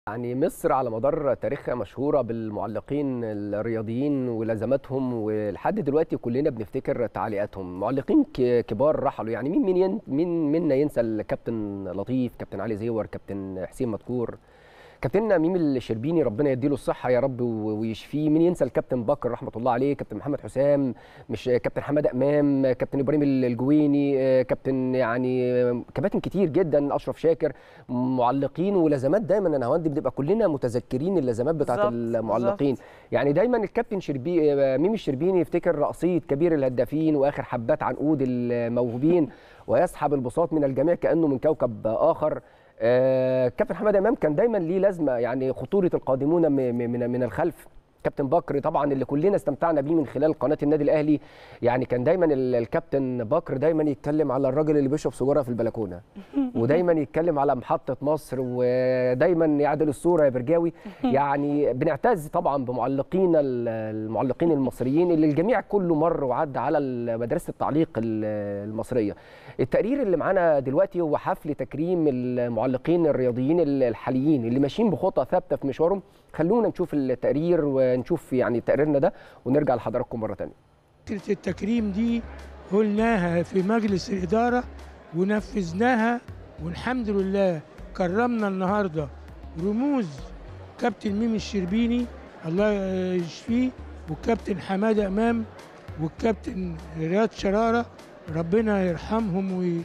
يعني مصر على مدار تاريخها مشهورة بالمعلقين الرياضيين ولازماتهم ولحد دلوقتي كلنا بنفتكر تعليقاتهم معلقين ك- كبار رحلوا يعني مين مين ين مين منا ينسى الكابتن لطيف كابتن علي زيور كابتن حسين مدكور كابتننا ميم الشربيني ربنا يديله الصحة يا رب و- ويشفيه مين ينسى الكابتن بكر رحمة الله عليه كابتن محمد حسام مش كابتن حمادة إمام كابتن إبراهيم الجويني كابتن يعني كباتن كتير جدا أشرف شاكر معلقين ولازمات دايما انا هوندي بنبقى كلنا متذكرين اللازمات بتاعت بالظبط، المعلقين يعني دايما الكابتن شربي ميمي الشربيني يفتكر رقصيه كبير الهدافين واخر حبات عنقود الموهوبين ويسحب البساط من الجميع كانه من كوكب اخر آه، كابتن حماده امام كان دايما ليه لازمه يعني خطوره القادمون م- م- من من الخلف كابتن بكر طبعا اللي كلنا استمتعنا بيه من خلال قناه النادي الاهلي يعني كان دايما ال- الكابتن بكر دايما يتكلم على الراجل اللي بيشرب سجاره في البلكونه ودايما يتكلم على محطه مصر ودايما يعدل الصوره يا برجاوي يعني بنعتز طبعا بمعلقينا ال- المعلقين المصريين اللي الجميع كله مر وعدى على ال- مدرسه التعليق ال- المصريه التقرير اللي معانا دلوقتي هو حفل تكريم المعلقين الرياضيين ال- الحاليين اللي ماشيين بخطى ثابته في مشوارهم خلونا نشوف التقرير ونشوف يعني تقريرنا ده ونرجع لحضراتكم مره ثانيه فكرة التكريم دي قلناها في مجلس الإدارة ونفذناها والحمد لله كرمنا النهاردة رموز كابتن ميمي الشربيني الله يشفيه والكابتن حمادة إمام والكابتن رياض شرارة ربنا يرحمهم وي-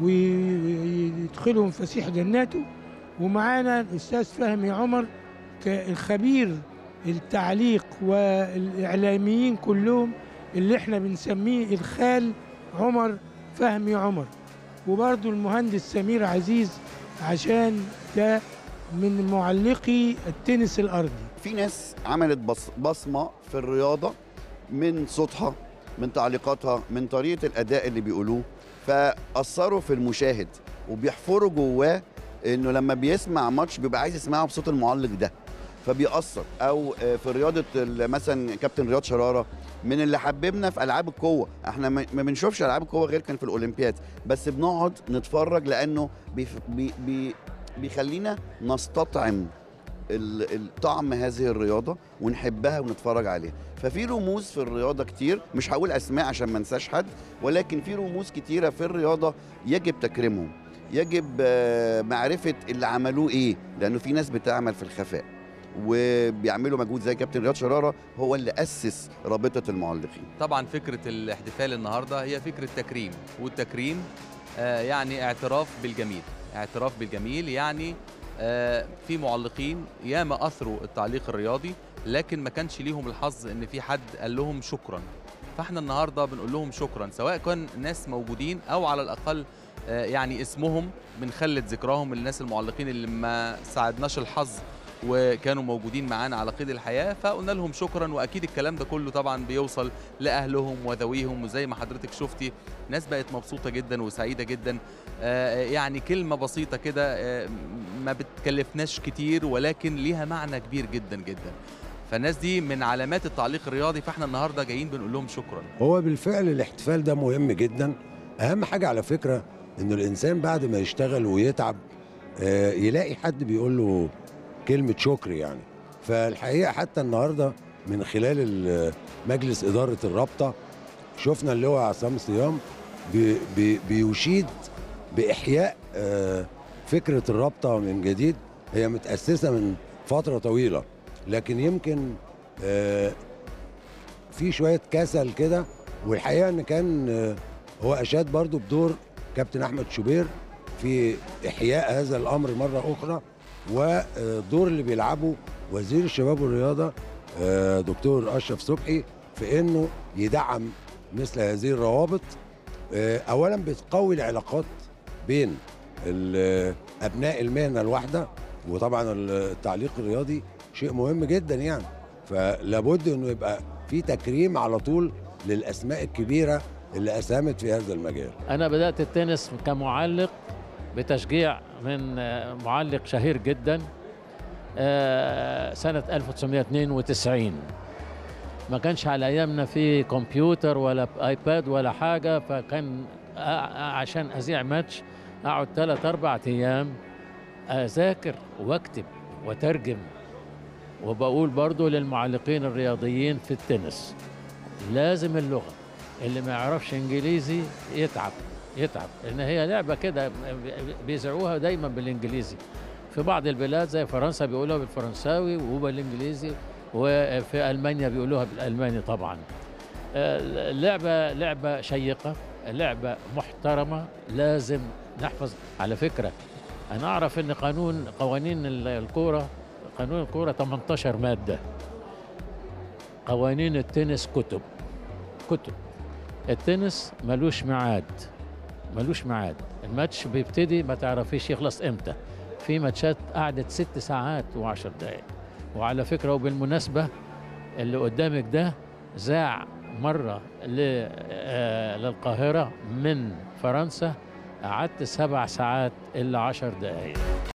ويدخلهم فسيح جناته ومعانا الأستاذ فهمي عمر كالخبير التعليق والإعلاميين كلهم اللي احنا بنسميه الخال عمر فهمي عمر وبرضو المهندس سمير عزيز عشان ده من معلقي التنس الأرضي في ناس عملت بص بصمه في الرياضه من صوتها من تعليقاتها من طريقه الاداء اللي بيقولوه فاثروا في المشاهد وبيحفروا جواه انه لما بيسمع ماتش بيبقى عايز يسمعه بصوت المعلق ده فبيأثر او آه، في رياضه ال- مثلا كابتن رياض شراره من اللي حببنا في العاب القوه احنا ما ما بنشوفش العاب القوه غير كان في الاولمبياد بس بنقعد نتفرج لانه بيف- بي بي بيخلينا نستطعم ال- ال- طعم هذه الرياضه ونحبها ونتفرج عليها ففي رموز في الرياضه كتير مش هقول اسماء عشان ما انساش حد ولكن في رموز كتيره في الرياضه يجب تكريمهم يجب آه، معرفه اللي عملوه ايه لانه في ناس بتعمل في الخفاء وبيعملوا مجهود زي كابتن رياض شراره هو اللي اسس رابطه المعلقين طبعا فكرة الاحتفال النهاردة هي فكرة تكريم والتكريم آه، يعني اعتراف بالجميل اعتراف بالجميل يعني آه، في معلقين ياما أثروا التعليق الرياضي لكن ما كانش ليهم الحظ ان في حد قال لهم شكرا فاحنا النهارده بنقول لهم شكرا سواء كان ناس موجودين او على الاقل آه، يعني اسمهم بنخلد ذكراهم الناس المعلقين اللي ما ساعدناش الحظ وكانوا موجودين معانا على قيد الحياه فقلنا لهم شكرا واكيد الكلام ده كله طبعا بيوصل لاهلهم وذويهم وزي ما حضرتك شفتي ناس بقت مبسوطه جدا وسعيده جدا آه، يعني كلمه بسيطه كده آه، ما بتكلفناش كتير ولكن ليها معنى كبير جدا جدا فالناس دي من علامات التعليق الرياضي فاحنا النهارده جايين بنقول لهم شكرا هو بالفعل الاحتفال ده مهم جدا اهم حاجه على فكره انه الانسان بعد ما يشتغل ويتعب آه، يلاقي حد بيقول له كلمه شكر يعني فالحقيقه حتى النهارده من خلال ال- مجلس اداره الرابطه شفنا اللي هو عصام صيام بي بي بيشيد باحياء آه، فكره الرابطه من جديد هي متاسسه من فتره طويله لكن يمكن آه، في شويه كسل كده والحقيقه ان كان آه، هو اشاد برضو بدور كابتن احمد شوبير في احياء هذا الامر مره اخرى والدور اللي بيلعبه وزير الشباب والرياضه آه، دكتور اشرف صبحي في انه يدعم مثل هذه الروابط آه، اولا بتقوي العلاقات بين ال- ابناء المهنه الواحده وطبعا التعليق الرياضي شيء مهم جدا يعني فلابد انه يبقى في تكريم على طول للاسماء الكبيره اللي اسهمت في هذا المجال أنا بدأت التنس كمعلق بتشجيع من آه، معلق شهير جدا آه، سنة 1992 ما كانش على أيامنا في كمبيوتر ولا ايباد ولا حاجة فكان آه، آه، عشان أذيع ماتش أقعد ثلاث أربع أيام أذاكر وأكتب وترجم وبقول برضو للمعلقين الرياضيين في التنس لازم اللغة اللي ما يعرفش انجليزي يتعب يتعب لان هي لعبة كده بيذيعوها دايما بالانجليزي في بعض البلاد زي فرنسا بيقولوها بالفرنساوي وبالانجليزي وفي المانيا بيقولوها بالالماني طبعا آه، لعبة لعبة شيقة لعبة محترمة لازم نحفظ على فكرة أنا أعرف أن قانون قوانين ال- الكورة قانون الكورة 18 مادة قوانين التنس كتب كتب التنس ملوش ميعاد ملوش ميعاد الماتش بيبتدي ما تعرفيش يخلص امتى في ماتشات قعدت ست ساعات وعشر دقايق وعلى فكرة وبالمناسبة اللي قدامك ده ذاع مرة ل- آه، للقاهرة من فرنسا قعدت سبع ساعات إلا عشر دقايق